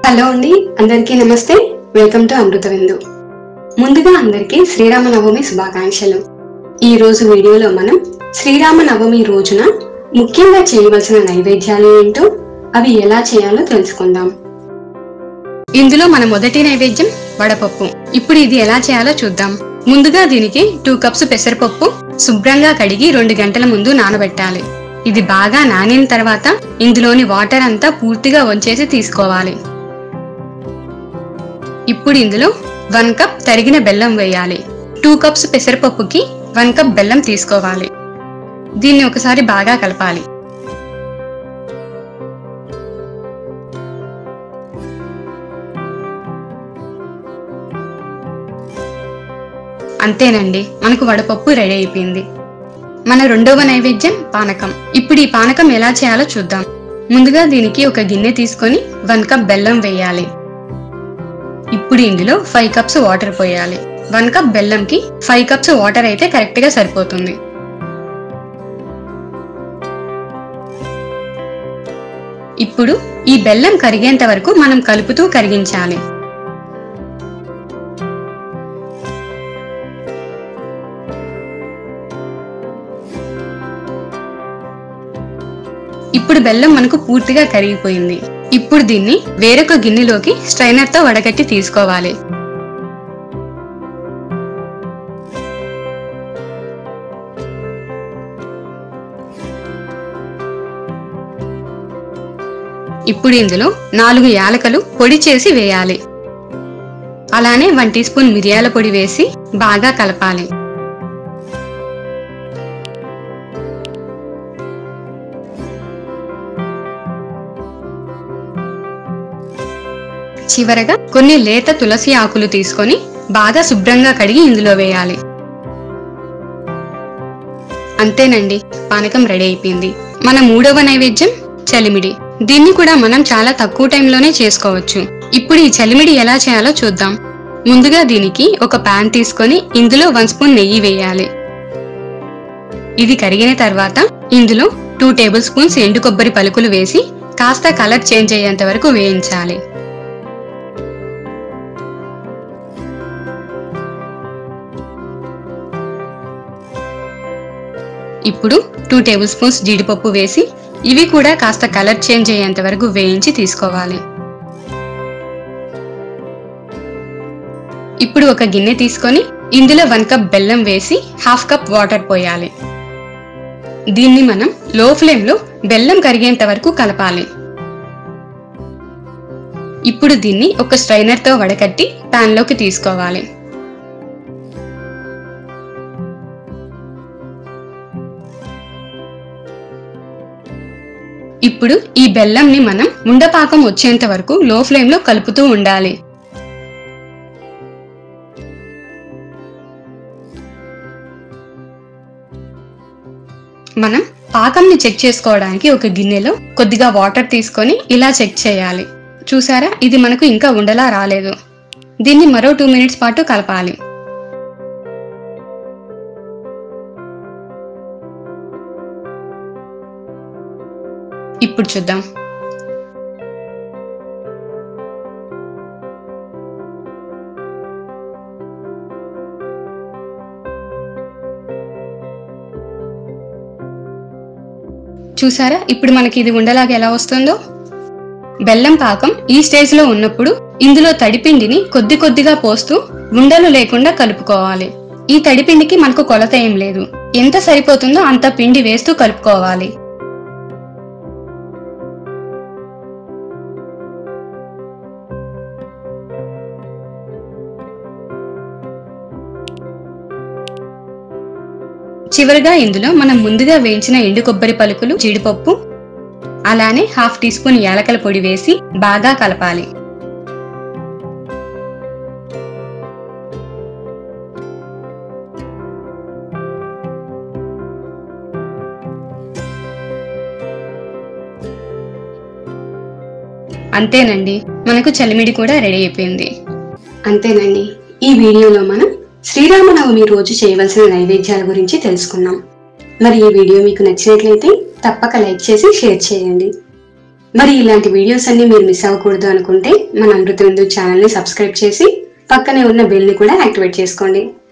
hello అండి అందరికీ నమస్తే వెల్కమ్ టు అమృత విందు ముందుగా అందరికీ శ్రీరామనవమి శుభాకాంక్షలు ఈ రోజు వీడియోలో మనం శ్రీరామనవమి రోజున ముఖ్యంగా చేయవలసిన నైవేద్యాలు ఏంటో అవి ఎలా చేయాలో తెలుసుకుందాం ఇందులో మన మొదటి నైవేద్యం వడపప్పు ఇప్పుడు ఇది ఎలా చేయాలో చూద్దాం ముందుగా దీనికి టూ కప్స్ పెసరపప్పు శుభ్రంగా కడిగి రెండు గంటల ముందు నానబెట్టాలి ఇది బాగా నానిన తర్వాత ఇందులోని వాటర్ అంతా పూర్తిగా వంచేసి తీసుకోవాలి ఇప్పుడు ఇందులో వన్ కప్ తరిగిన బెల్లం వేయాలి టూ కప్స్ పెసరపప్పుకి వన్ కప్ బెల్లం తీసుకోవాలి దీన్ని ఒకసారి బాగా కలపాలి అంతేనండి మనకు వడపప్పు రెడీ అయిపోయింది మన రెండవ నైవేద్యం పానకం ఇప్పుడు ఈ పానకం ఎలా చేయాలో చూద్దాం ముందుగా దీనికి ఒక గిన్నె తీసుకొని వన్ కప్ బెల్లం వేయాలి ఇప్పుడు ఇందులో ఫైవ్ కప్స్ వాటర్ పోయాలి వన్ కప్ బెల్లంకి ఫైవ్ కప్స్ వాటర్ అయితే కరెక్ట్ గా సరిపోతుంది ఇప్పుడు ఈ బెల్లం కరిగేంత వరకు మనం కలుపుతూ కరిగించాలి ఇప్పుడు బెల్లం మనకు పూర్తిగా కరిగిపోయింది ఇప్పుడు దీన్ని వేరొక గిన్నెలోకి స్ట్రైనర్ తో వడగట్టి తీసుకోవాలి ఇప్పుడు ఇందులో నాలుగు యాలకలు పొడి చేసి వేయాలి అలానే వన్ టీ స్పూన్ మిరియాల పొడి వేసి బాగా కలపాలి చివరగా కొన్ని లేత తులసి ఆకులు తీసుకొని బాగా శుభ్రంగా కడిగి ఇందులో వేయాలి అంతేనండి పానకం రెడీ అయిపోయింది మన మూడవ నైవేద్యం చలిమిడి దీన్ని కూడా మనం చాలా తక్కువ టైంలోనే చేసుకోవచ్చు ఇప్పుడు ఈ చలిమిడి ఎలా చేయాలో చూద్దాం ముందుగా దీనికి ఒక పాన్ తీసుకొని ఇందులో వన్ స్పూన్ నెయ్యి వేయాలి ఇది కరిగిన తర్వాత ఇందులో టూ టేబుల్ స్పూన్స్ ఎండు కొబ్బరి పలుకులు వేసి కాస్త కలర్ చేంజ్ అయ్యేంత వరకు వేయించాలి ఇప్పుడు టూ టేబుల్ స్పూన్స్ జీడిపప్పు వేసి ఇవి కూడా కాస్త కలర్ చేంజ్ అయ్యేంత వరకు వేయించి తీసుకోవాలి ఇప్పుడు ఒక గిన్నె తీసుకొని ఇందులో వన్ కప్ బెల్లం వేసి హాఫ్ కప్ వాటర్ పోయాలి దీన్ని మనం లో ఫ్లేమ్ లో బెల్లం కరిగేంత వరకు కలపాలి ఇప్పుడు దీన్ని ఒక స్ట్రైనర్ తో వడకట్టి పాన్ లోకి తీసుకోవాలి ఇప్పుడు ఈ బెల్లంని మనం ఉండపాకం వచ్చేంత వరకు లో ఫ్లేమ్ లో కలుపుతూ ఉండాలి మనం పాకంని చెక్ చేసుకోవడానికి ఒక గిన్నెలో కొద్దిగా వాటర్ తీసుకొని ఇలా చెక్ చేయాలి చూసారా ఇది మనకు ఇంకా ఉండలా రాలేదు దీన్ని మరో టూ మినిట్స్ పాటు కలపాలి ఇప్పుడు చూద్దాం చూసారా ఇప్పుడు మనకి ఇది ఉండలాగా ఎలా వస్తుందో బెల్లం పాకం ఈ స్టేజ్ లో ఉన్నప్పుడు ఇందులో తడిపిండిని కొద్ది కొద్దిగా పోస్తూ ఉండలు లేకుండా కలుపుకోవాలి ఈ తడిపిండికి మనకు కొలత ఏం లేదు ఎంత సరిపోతుందో అంత పిండి వేస్తూ కలుపుకోవాలి చివరిగా ఇందులో మనం ముందుగా వేయించిన ఎండు కొబ్బరి పలుకులు జీడిపప్పు అలానే హాఫ్ టీ స్పూన్ యాలకల పొడి వేసి బాగా కలపాలి అంతేనండి మనకు చలిమిడి కూడా రెడీ అయిపోయింది అంతేనండి ఈ వీడియోలో మనం శ్రీరామనవమి రోజు చేయవలసిన నైవేద్యాల గురించి తెలుసుకున్నాం మరి ఈ వీడియో మీకు నచ్చినట్లయితే తప్పక లైక్ చేసి షేర్ చేయండి మరి ఇలాంటి వీడియోస్ అన్ని మీరు మిస్ అవ్వకూడదు అనుకుంటే మన అమృత విందు ఛానల్ ని సబ్స్క్రైబ్ చేసి పక్కనే ఉన్న బెల్ ని కూడా యాక్టివేట్ చేసుకోండి